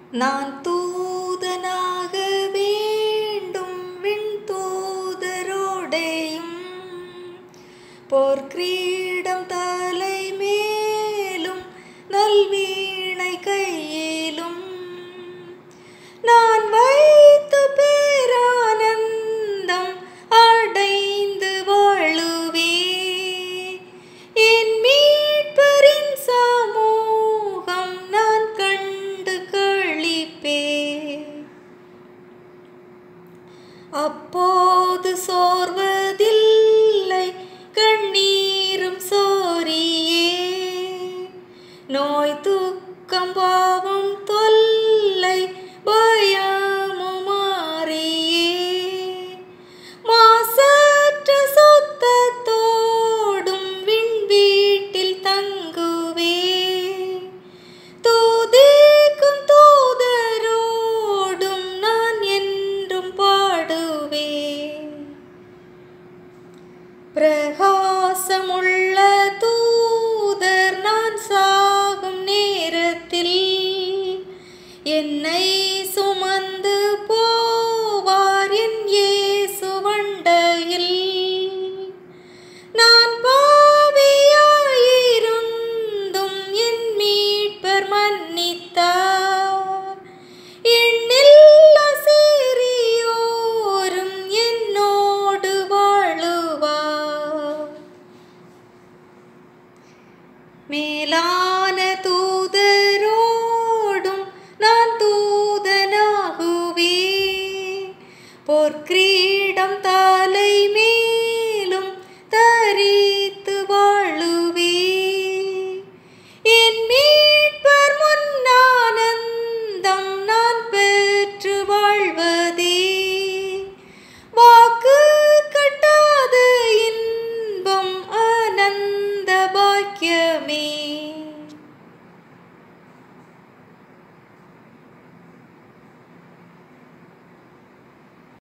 நான் தூதனாக வேண்டும் விண் தூதரோடையும் போர்க்கிரீடம் தலை மேலும் நல்வீணை கையிலும் நான் வைத்த பேரானந்தம் அடைந்து வாழுவே என் மீட்பரின் சமூகம் நான் கண்டு களிப்பே அப்போது சோர்வதில்லை கண்ணீரும் சோரியே நோய் துக்கம் பாவம் தொல்